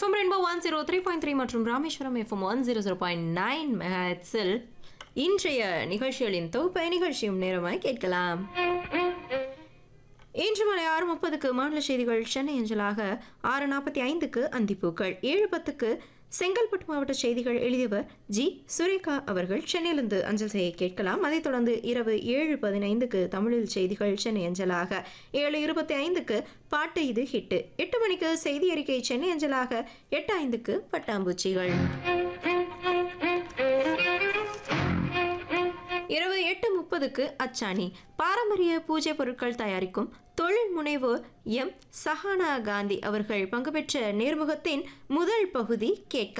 FM rainbow one zero three point three மற்றும் Rameswaram FM one zero zero point nine மெஹாட்ஸில் இன்றைய நிகழ்ச்சிகளின் தொகுப்பை நிகழ்ச்சியும் நேரமாய் கேட்கலாம் இன்று மாலை ஆறு முப்பதுக்கு மாநில செய்திகள் சென்னை அஞ்சலாக ஆறு நாற்பத்தி ஐந்துக்கு அந்திப்பூக்கள் ஏழு பத்துக்கு செங்கல்பட்டு மாவட்ட செய்திகள் எழுதியவர் ஜி சுரேகா அவர்கள் சென்னையிலிருந்து அஞ்சல் செய்ய கேட்கலாம் அதைத் தொடர்ந்து இரவு ஏழு பதினைந்துக்கு தமிழில் செய்திகள் சென்னை அஞ்சலாக ஏழு இருபத்தி ஐந்துக்கு பாட்டு இது ஹிட்டு எட்டு மணிக்கு செய்தி அறிக்கை சென்னை அஞ்சலாக எட்டு ஐந்துக்கு பட்டாம்பூச்சிகள் இரவு எட்டு முப்பதுக்கு அச்சாணி பாரம்பரிய பூஜை பொருட்கள் தயாரிக்கும் தொழில் முனைவோர் எம் சஹானா காந்தி அவர்கள் பங்கு பெற்ற நேர்முகத்தின் முதல் பகுதி கேட்க